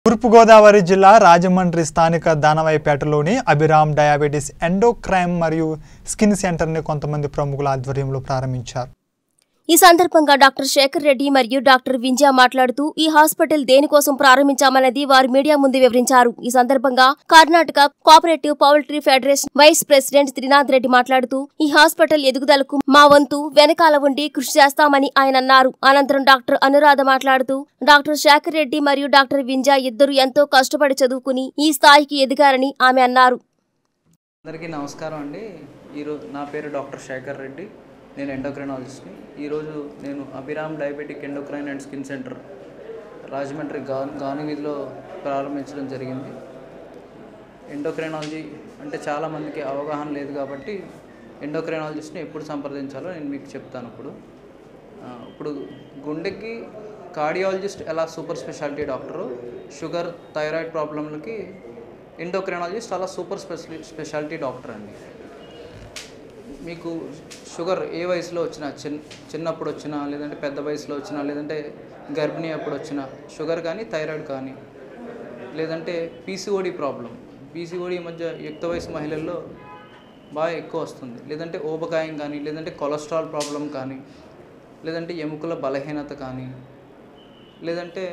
తూర్పుగోదావరి జిల్లా రాజమండ్రి స్థానిక దానవాయిపేటలోని అభిరామ్ డయాబెటీస్ ఎండోక్రైమ్ మరియు స్కిన్ సెంటర్ని కొంతమంది ప్రముఖుల ఆధ్వర్యంలో ప్రారంభించారు ఈ సందర్భంగా డాక్టర్ శేఖర్ రెడ్డి మరియు డాక్టర్ వింజా మాట్లాడుతూ ఈ హాస్పిటల్ దేనికోసం ప్రారంభించామన్నది వారు మీడియా ముందు వివరించారు ఈ సందర్భంగా Karnataka cooperative poultry federation vice president Trinath Reddy మాట్లాడుతూ ఈ హాస్పిటల్ ఎదుగుదలకు మా వంతు వెనకాల ఉండి కృషి చేస్తామని ఆయన అన్నారు అనంతరం డాక్టర్ అనురాధ మాట్లాడుతూ డాక్టర్ శేఖర్ రెడ్డి మరియు డాక్టర్ వింజా ఇద్దరు ఎంతో కష్టపడి చదువుకుని ఈ స్థాయికి ఎదిగారని ఆమె అన్నారు అందరికీ నమస్కారం అండి ఈరోజు నా పేరు డాక్టర్ శేఖర్ రెడ్డి నేను ఎండోక్రైనాలజిస్ట్ని ఈరోజు నేను Abhiram diabetic endocrine and skin centre Rajahmundry గా గాను వీధిలో ప్రారంభించడం జరిగింది ఎండోక్రైనాలజీ అంటే చాలామందికి అవగాహన లేదు కాబట్టి ఎండోక్రైనాలజిస్ట్ని ఎప్పుడు సంప్రదించాలో నేను మీకు చెప్తాను ఇప్పుడు ఆ, ఇప్పుడు గుండెకి కార్డియాలజిస్ట్ ఎలా super speciality doctor sugar thyroid ప్రాబ్లంలకి ఎండోక్రైనాలజిస్ట్ అలా సూపర్ స్పెషలి స్పెషాలిటీ డాక్టర్ అండి మీకు షుగర్ ఏ వయసులో వచ్చినా చిన్న చిన్నప్పుడు వచ్చినా లేదంటే పెద్ద వయసులో వచ్చినా లేదంటే గర్భిణీ అప్పుడు వచ్చినా షుగర్ కానీ థైరాయిడ్ కానీ లేదంటే పీసీఓడి ప్రాబ్లం పీసీఓడి ఈ మధ్య యుక్త వయసు మహిళల్లో బాగా ఎక్కువ వస్తుంది లేదంటే ఊబకాయం కానీ లేదంటే కొలెస్ట్రాల్ ప్రాబ్లం కానీ లేదంటే ఎముకల బలహీనత కానీ లేదంటే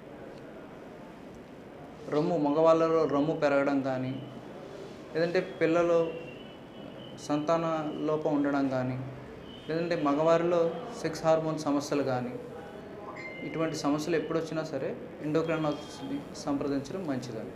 రొమ్ము మగవాళ్ళలో రొమ్ము పెరగడం కానీ లేదంటే పిల్లలు సంతాన లోపం ఉండడం కానీ లేదంటే మగవారిలో సెక్స్ హార్మోన్ సమస్యలు కానీ ఇటువంటి సమస్యలు ఎప్పుడు వచ్చినా సరే ఎండోక్రైనాలజిస్ట్ని సంప్రదించడం మంచిదండి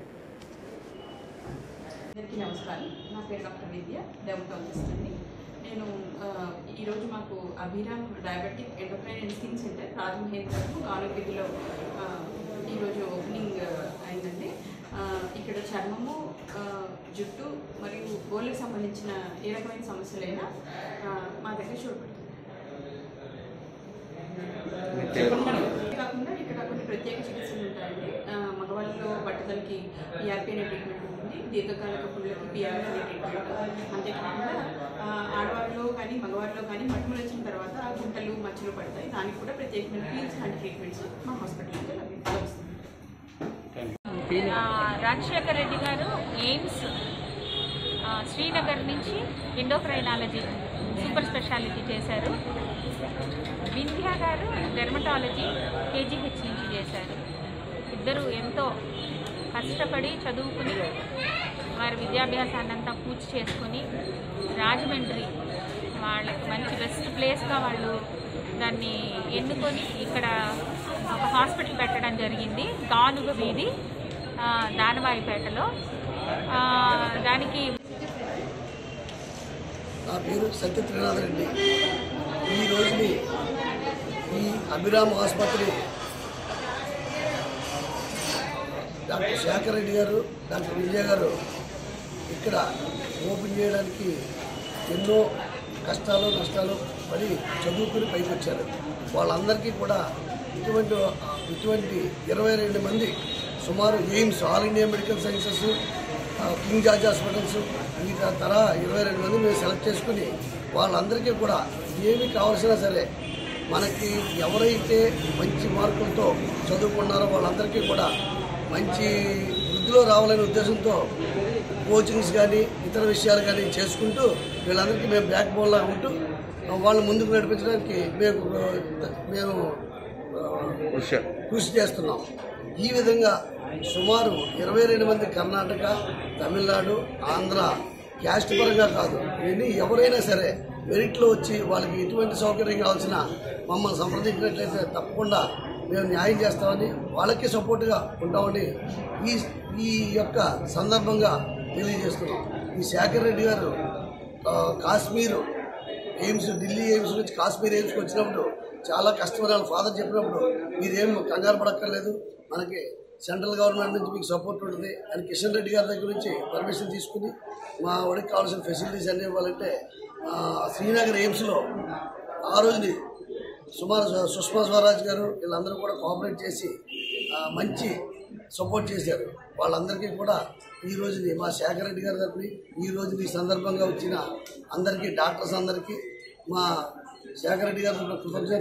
అందరికీ నమస్కారం నా పేరు డాక్టర్ విద్య డెమటాలజిస్ట్ అండి నేను ఆ, ఈరోజు మాకు Abhiram diabetic endocrine and skin centre రాజమహేంద్రకు ఆరోగ్యలో ఈరోజు ఓపెనింగ్ ఆ, అయిందండి ఆ, ఇక్కడ చర్మము ఆ, జుట్టు మరియు గోళ్ళకి సంబంధించిన ఏ రకమైన సమస్యలైనా ఆ, మా దగ్గర చూడబడుతుంది ఇదే కాకుండా ఇక్కడ కొన్ని ప్రత్యేక చికిత్సలు ఉంటాయండి ఆ, మగవాళ్ళలో పట్టుదలకి పిఆర్పి అనే ట్రీట్మెంట్ ఉంటుంది దీర్ఘకాలిక పుళ్ళకి పిఆర్పి అనే ట్రీట్మెంట్ అంతేకాకుండా ఆ, ఆడవారిలో కానీ మగవారిలో కానీ మట్టుములు వచ్చిన తర్వాత గుంటలు మచ్చలు పడతాయి దానికి కూడా ప్రత్యేకమైన పీల్స్ లాంటి ట్రీట్మెంట్స్ మా హాస్పిటల్లో లభిస్తుంది ఆ, రాజశేఖర్ రెడ్డి గారు ఎయిమ్స్ ఆ, శ్రీనగర్ నుంచి ఎండోక్రైనాలజీ సూపర్ స్పెషాలిటీ చేశారు వింధ్య గారు డెర్మటాలజీ కేజీహెచ్ నుంచి చేశారు ఇద్దరు ఎంతో కష్టపడి చదువుకుని వారి విద్యాభ్యాసాన్ని అంతా పూర్తి చేసుకుని రాజమండ్రి వాళ్ళకి మంచి బెస్ట్ ప్లేస్గా వాళ్ళు దాన్ని ఎన్నుకొని ఇక్కడ ఒక హాస్పిటల్ పెట్టడం జరిగింది గానుగ వీధి ఆ, దానవాయిపేటలో ఆ, దానికి నా పేరు సత్యత్రినాథ్ రెడ్డి ఈ రోజుని ఈ అభిరామ్ ఆసుపత్రి డాక్టర్ శేఖర్ రెడ్డి గారు డాక్టర్ విజయ గారు ఇక్కడ ఓపెన్ చేయడానికి ఎన్నో కష్టాలు నష్టాలు పడి చదువుకుని పైకి వచ్చారు వాళ్ళందరికీ కూడా ఇటువంటి ఇటువంటి ఇరవై రెండు మంది సుమారు AIIMS all India medical sciences ఆ, కింగ్ జార్జ్ హాస్పిటల్స్ ఈ తర ఇరవై రెండు మంది మేము సెలెక్ట్ చేసుకుని వాళ్ళందరికీ కూడా ఏమి కావాల్సినా సరే మనకి ఎవరైతే మంచి మార్కులతో చదువుకున్నారో వాళ్ళందరికీ కూడా మంచి వృద్ధిలో రావాలనే ఉద్దేశంతో కోచింగ్స్ కానీ ఇతర విషయాలు కానీ చేసుకుంటూ వీళ్ళందరికీ మేము బ్యాక్ బోన్లా ఉంటూ వాళ్ళు ముందుకు నడిపించడానికి మేము మేము ఆ, కృషి చేస్తున్నాం ఈ విధంగా సుమారు ఇరవై రెండు మంది కర్ణాటక తమిళనాడు ఆంధ్ర క్యాస్ట్ పరంగా కాదు ఇది ఎవరైనా సరే మెరిట్లో వచ్చి వాళ్ళకి ఎటువంటి సౌకర్యం కావాల్సిన మమ్మల్ని సంప్రదించినట్లయితే తప్పకుండా మేము న్యాయం చేస్తామని వాళ్ళకి సపోర్ట్గా ఉంటామని ఈ ఈ యొక్క సందర్భంగా తెలియజేస్తున్నాం ఈ శేఖర్ రెడ్డి గారు ఆ, కాశ్మీరు ఎయిమ్స్ ఢిల్లీ ఎయిమ్స్ నుంచి కాశ్మీర్ ఎయిమ్స్కి వచ్చినప్పుడు చాలా కష్టపడి వాళ్ళ ఫాదర్ చెప్పినప్పుడు మీరేం కంగారు పడక్కర్లేదు మనకి సెంట్రల్ గవర్నమెంట్ నుంచి మీకు సపోర్ట్ ఉంటుంది అని కిషన్ రెడ్డి గారి దగ్గర నుంచి పర్మిషన్ తీసుకుని మా వాడికి కావాల్సిన ఫెసిలిటీస్ అన్ని ఇవ్వాలంటే ఆ, శ్రీనగర్ ఎయిమ్స్లో ఆ రోజుని సుమారు సు- సుష్మా స్వరాజ్ గారు వీళ్ళందరూ కూడా కోఆపరేట్ చేసి ఆ, మంచి సపోర్ట్ చేశారు వాళ్ళందరికీ కూడా ఈ రోజుని మా శేఖర్ రెడ్డి గారి తరపుని ఈ రోజుని ఈ సందర్భంగా వచ్చిన అందరికీ డాక్టర్స్ అందరికీ మా శేఖర్ రెడ్డి గారి తరపున కృతజ్ఞత